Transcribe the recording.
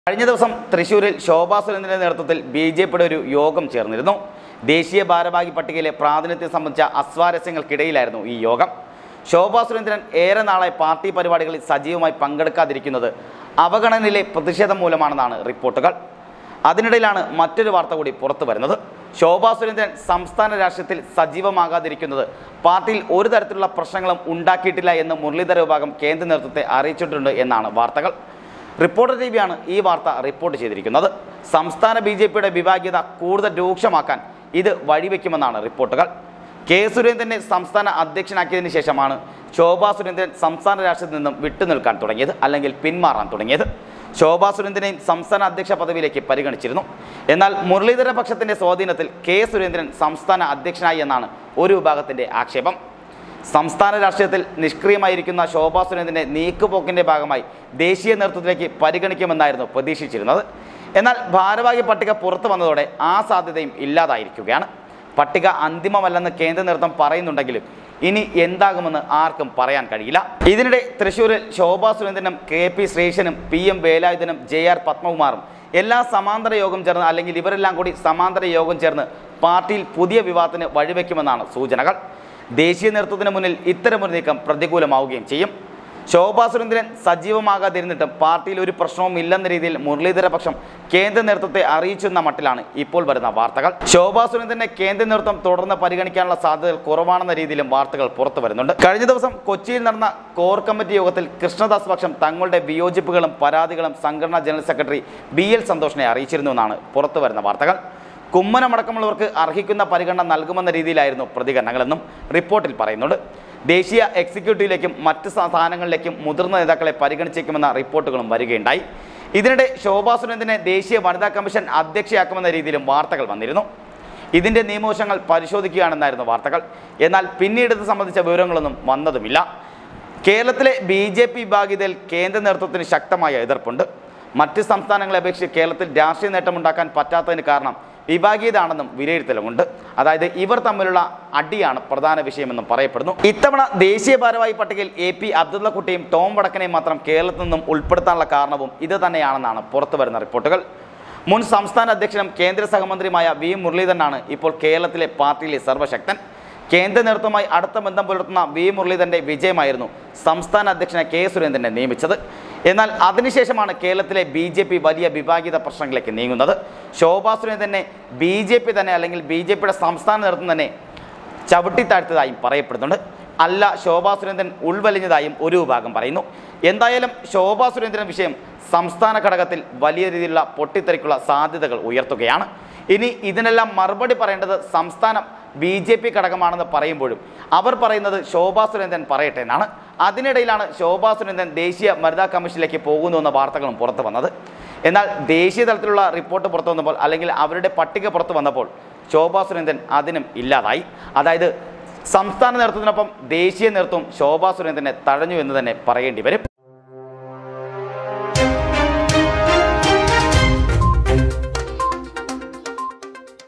കഴിഞ്ഞ ദിവസം തൃശൂരിൽ ശോഭാ സുരേന്ദ്രന്റെ നേതൃത്വത്തിൽ ബി ജെ പിയുടെ ഒരു യോഗം ചേർന്നിരുന്നു ദേശീയ ഭാരവാഹി പട്ടികയിലെ പ്രാതിനിധ്യം സംബന്ധിച്ച അസ്വാരസ്യങ്ങൾക്കിടയിലായിരുന്നു ഈ യോഗം ശോഭാ സുരേന്ദ്രൻ ഏറെ നാളായി പാർട്ടി പരിപാടികളിൽ സജീവമായി പങ്കെടുക്കാതിരിക്കുന്നത് അവഗണനയിലെ പ്രതിഷേധം മൂലമാണെന്നാണ് റിപ്പോർട്ടുകൾ അതിനിടയിലാണ് മറ്റൊരു വാർത്ത കൂടി പുറത്തു വരുന്നത് ശോഭാ സുരേന്ദ്രൻ സംസ്ഥാന രാഷ്ട്രീയത്തിൽ സജീവമാകാതിരിക്കുന്നത് പാർട്ടിയിൽ ഒരു തരത്തിലുള്ള പ്രശ്നങ്ങളും ഉണ്ടാക്കിയിട്ടില്ല എന്ന് മുരളീധര വിഭാഗം കേന്ദ്ര നേതൃത്വത്തെ അറിയിച്ചിട്ടുണ്ട് എന്നാണ് വാർത്തകൾ റിപ്പോർട്ടർ ടി വിയാണ് ഈ വാർത്ത റിപ്പോർട്ട് ചെയ്തിരിക്കുന്നത് സംസ്ഥാന ബി ജെ പിയുടെ വിഭാഗീയത കൂടുതൽ രൂക്ഷമാക്കാൻ ഇത് വഴിവെക്കുമെന്നാണ് റിപ്പോർട്ടുകൾ കെ സുരേന്ദ്രനെ സംസ്ഥാന അധ്യക്ഷനാക്കിയതിനു ശേഷമാണ് ശോഭാ സുരേന്ദ്രൻ സംസ്ഥാന രാഷ്ട്രീയത്തിൽ നിന്നും വിട്ടുനിൽക്കാൻ തുടങ്ങിയത് അല്ലെങ്കിൽ പിന്മാറാൻ തുടങ്ങിയത് ശോഭാ സുരേന്ദ്രനെയും സംസ്ഥാന അധ്യക്ഷ പദവിയിലേക്ക് പരിഗണിച്ചിരുന്നു എന്നാൽ മുരളീധര പക്ഷത്തിന്റെ സ്വാധീനത്തിൽ കെ സുരേന്ദ്രൻ സംസ്ഥാന അധ്യക്ഷനായി എന്നാണ് ഒരു വിഭാഗത്തിന്റെ ആക്ഷേപം സംസ്ഥാന രാഷ്ട്രീയത്തിൽ നിഷ്ക്രിയമായിരിക്കുന്ന ശോഭാ സുരേന്ദ്രന്റെ നീക്കുപോക്കിന്റെ ഭാഗമായി ദേശീയ നേതൃത്വത്തിലേക്ക് പരിഗണിക്കുമെന്നായിരുന്നു പ്രതീക്ഷിച്ചിരുന്നത് എന്നാൽ ഭാരവാഹി പട്ടിക പുറത്തു വന്നതോടെ ആ സാധ്യതയും ഇല്ലാതായിരിക്കുകയാണ് പട്ടിക അന്തിമമല്ലെന്ന് കേന്ദ്ര നേതൃത്വം പറയുന്നുണ്ടെങ്കിലും ഇനി എന്താകുമെന്ന് ആർക്കും പറയാൻ കഴിയില്ല ഇതിനിടെ തൃശൂരിൽ ശോഭാ സുരേന്ദ്രനും കെ പി ശ്രീശനും പി എം വേലായുധനും ജെ ആർ പത്മകുമാറും എല്ലാ സമാന്തര യോഗം ചേർന്ന് അല്ലെങ്കിൽ ഇവരെല്ലാം കൂടി സമാന്തര യോഗം ചേർന്ന് പാർട്ടിയിൽ പുതിയ വിവാദത്തിന് വഴിവെക്കുമെന്നാണ് സൂചനകൾ ദേശീയ നേതൃത്വത്തിന് മുന്നിൽ ഇത്തരമൊരു നീക്കം പ്രതികൂലമാവുകയും ചെയ്യും ശോഭാ സുരേന്ദ്രൻ സജീവമാകാതിരുന്നിട്ടും പാർട്ടിയിൽ ഒരു പ്രശ്നവും ഇല്ലെന്ന രീതിയിൽ മുരളീധര പക്ഷം കേന്ദ്ര നേതൃത്വത്തെ അറിയിച്ചെന്ന മട്ടിലാണ് ഇപ്പോൾ വരുന്ന വാർത്തകൾ ശോഭാ സുരേന്ദ്രനെ കേന്ദ്ര നേതൃത്വം തുടർന്ന് പരിഗണിക്കാനുള്ള സാധ്യതകൾ കുറവാണെന്ന രീതിയിലും വാർത്തകൾ പുറത്തു വരുന്നുണ്ട് കഴിഞ്ഞ ദിവസം കൊച്ചിയിൽ നടന്ന കോർ കമ്മിറ്റി യോഗത്തിൽ കൃഷ്ണദാസ് പക്ഷം തങ്ങളുടെ വിയോജിപ്പുകളും പരാതികളും സംഘടനാ ജനറൽ സെക്രട്ടറി ബി എൽ സന്തോഷിനെ അറിയിച്ചിരുന്നു എന്നാണ് പുറത്തു വരുന്ന വാർത്തകൾ കുമ്മനമടക്കമുള്ളവർക്ക് അർഹിക്കുന്ന പരിഗണന നൽകുമെന്ന രീതിയിലായിരുന്നു പ്രതികരണങ്ങളെന്നും റിപ്പോർട്ടിൽ പറയുന്നുണ്ട് ദേശീയ എക്സിക്യൂട്ടീവിലേക്കും മറ്റ് സ്ഥാനങ്ങളിലേക്കും മുതിർന്ന നേതാക്കളെ പരിഗണിച്ചേക്കുമെന്ന റിപ്പോർട്ടുകളും വരികയുണ്ടായി ഇതിനിടെ ശോഭാ സുരേന്ദ്രനെ ദേശീയ വനിതാ കമ്മീഷൻ അധ്യക്ഷയാക്കുമെന്ന രീതിയിലും വാർത്തകൾ വന്നിരുന്നു ഇതിന്റെ നിയമവശങ്ങൾ പരിശോധിക്കുകയാണെന്നായിരുന്നു വാർത്തകൾ എന്നാൽ പിന്നീട് ഇത് സംബന്ധിച്ച വിവരങ്ങളൊന്നും വന്നതുമില്ല കേരളത്തിലെ ബി ജെ പി വിഭാഗീയതയിൽ കേന്ദ്ര നേതൃത്വത്തിന് ശക്തമായ എതിർപ്പുണ്ട് മറ്റ് സംസ്ഥാനങ്ങളെ അപേക്ഷിച്ച് കേരളത്തിൽ രാഷ്ട്രീയ നേട്ടമുണ്ടാക്കാൻ പറ്റാത്തതിന് കാരണം വിഭാഗീയതാണെന്നും വിലയിരുത്തലുമുണ്ട് അതായത് ഇവർ തമ്മിലുള്ള അടിയാണ് പ്രധാന വിഷയമെന്നും പറയപ്പെടുന്നു ഇത്തവണ ദേശീയ ഭാരവാഹി പട്ടികയിൽ എ പി അബ്ദുള്ളക്കുട്ടിയും ടോം വടക്കനെയും മാത്രം കേരളത്തിൽ നിന്നും ഉൾപ്പെടുത്താനുള്ള കാരണവും ഇത് തന്നെയാണെന്നാണ് പുറത്തു വരുന്ന റിപ്പോർട്ടുകൾ മുൻ സംസ്ഥാന അധ്യക്ഷനും കേന്ദ്ര സഹമന്ത്രിയുമായ വി മുരളീധരനാണ് ഇപ്പോൾ കേരളത്തിലെ പാർട്ടിയിലെ സർവശക്തൻ കേന്ദ്ര നേതൃത്വവുമായി അടുത്ത ബന്ധം പുലർത്തുന്ന വി മുരളീധരന്റെ വിജയമായിരുന്നു സംസ്ഥാന അധ്യക്ഷനെ കെ സുരേന്ദ്രനെ നിയമിച്ചത് എന്നാൽ അതിനുശേഷമാണ് കേരളത്തിലെ ബി ജെ പി വലിയ വിഭാഗീയത പ്രശ്നങ്ങളിലേക്ക് നീങ്ങുന്നത് ശോഭാ സുരേന്ദ്രനെ ബി ജെ പി തന്നെ അല്ലെങ്കിൽ ബി ജെ പിയുടെ സംസ്ഥാന നേതൃത്വം തന്നെ ചവിട്ടിത്താഴ്ത്തതായും പറയപ്പെടുന്നുണ്ട് അല്ല ശോഭാ സുരേന്ദ്രൻ ഉൾവലിഞ്ഞതായും ഒരു വിഭാഗം പറയുന്നു എന്തായാലും ശോഭാ സുരേന്ദ്രൻ വിഷയം സംസ്ഥാന ഘടകത്തിൽ വലിയ രീതിയിലുള്ള പൊട്ടിത്തെറിക്കുള്ള സാധ്യതകൾ ഉയർത്തുകയാണ് ഇനി ഇതിനെല്ലാം മറുപടി പറയേണ്ടത് സംസ്ഥാനം ബി ജെ പി ഘടകമാണെന്ന് പറയുമ്പോഴും അവർ പറയുന്നത് ശോഭാ സുരേന്ദ്രൻ പറയട്ടെ എന്നാണ് അതിനിടയിലാണ് ശോഭാ സുരേന്ദ്രൻ ദേശീയ വനിതാ കമ്മീഷനിലേക്ക് പോകുന്നു എന്ന വാർത്തകളും പുറത്തു വന്നത് എന്നാൽ ദേശീയ തലത്തിലുള്ള റിപ്പോർട്ട് പുറത്തു വന്നപ്പോൾ അല്ലെങ്കിൽ അവരുടെ പട്ടിക പുറത്തു വന്നപ്പോൾ ശോഭാ സുരേന്ദ്രൻ അതിനും ഇല്ലാതായി അതായത് സംസ്ഥാന നേതൃത്വത്തിനൊപ്പം ദേശീയ നേതൃത്വം ശോഭാ സുരേന്ദ്രനെ തഴഞ്ഞു എന്ന് തന്നെ പറയേണ്ടി വരും